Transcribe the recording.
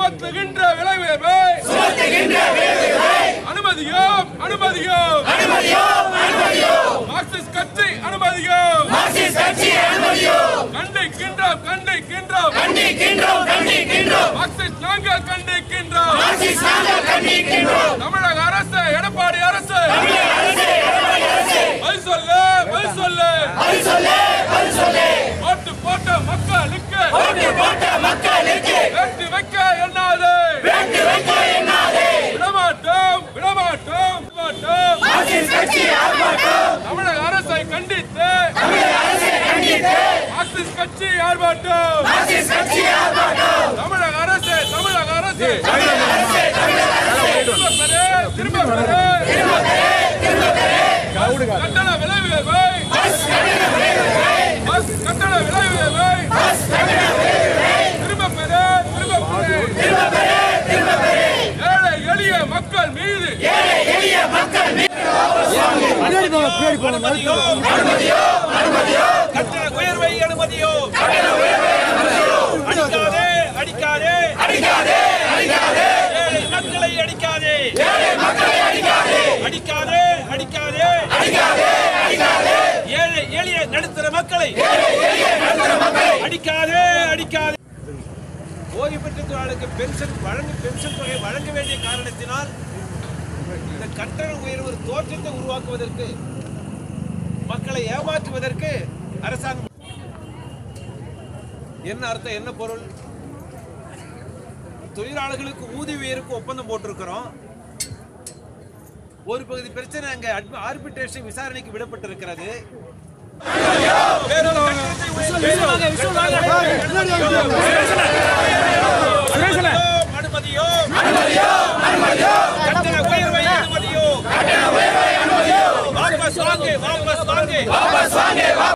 சுமத்துகின்ற விலை உயர்வை அனுமதியோம் அனுமதியோம் மார்க்சிஸ்ட் கட்சி அனுமதியோம் கண்டிக்கின்றோம் கண்டிக்கின்றோம் மார்க்சிஸ்ட் நாங்கள் கண்டிக்கின்றோம் தமிழக அரசு எடப்பாடி அரசு பதில் சொல்லு பதில் சொல்லு ஓட்டு போட்ட மக்களுக்கு வேட்டு வைக்க எண்ணாது விடமாட்டோம் விடமாட்டோம் விடமாட்டோம் தமிழக அரசை கண்டித்து மார்க்சிஸ்ட் கட்சி ஆர்ப்பாட்டம் தமிழக அரசு தமிழக அரசு திரும்ப பெறு, திரும்ப பெறு. கட்டண விலை உயர்வை பஸ் கட்டண விலை உயர்வை திரும்ப பெறு, திரும்ப பெறு. ஏழை எளிய மக்கள் மீது கட்டண உயர்வை அனுமதியோ அடிக்காதே அடிக்காதே அடிக்காதே ஏழை மக்களை அடிக்காதே அடிக்காதே அடிக்காதே ஏழை எளிய நடுத்தர மக்களை அடிக்காதே அடிக்காதே ஓய்வு பெற்ற தொழிலாளருக்கு பென்ஷன் வழங்க பென்ஷன் தொகை வழங்க வேண்டிய காரணத்தினால் இந்த கட்டண உயர்வு ஒரு தோற்றத்தை உருவாக்குவதற்கு மக்களை ஏமாற்றுவதற்கு அரசாங்கம் என்ன அர்த்தம் என்ன பொருள் தொழிலாளர்களுக்கு ஊதிய உயர்வுக்கு ஒப்பந்தம் போட்டிருக்கிறோம் ஒரு பகுதி பிரச்சனை அங்க ஆர்பிட்ரேஷன் விசாரணைக்கு விடப்பட்டிருக்கிறது வேறொரு கட்டணத்தை அனுமதியோ கட்டண உயர்வை அனுமதியோ வாபஸ் வாங்கு வாபஸ் வாங்கு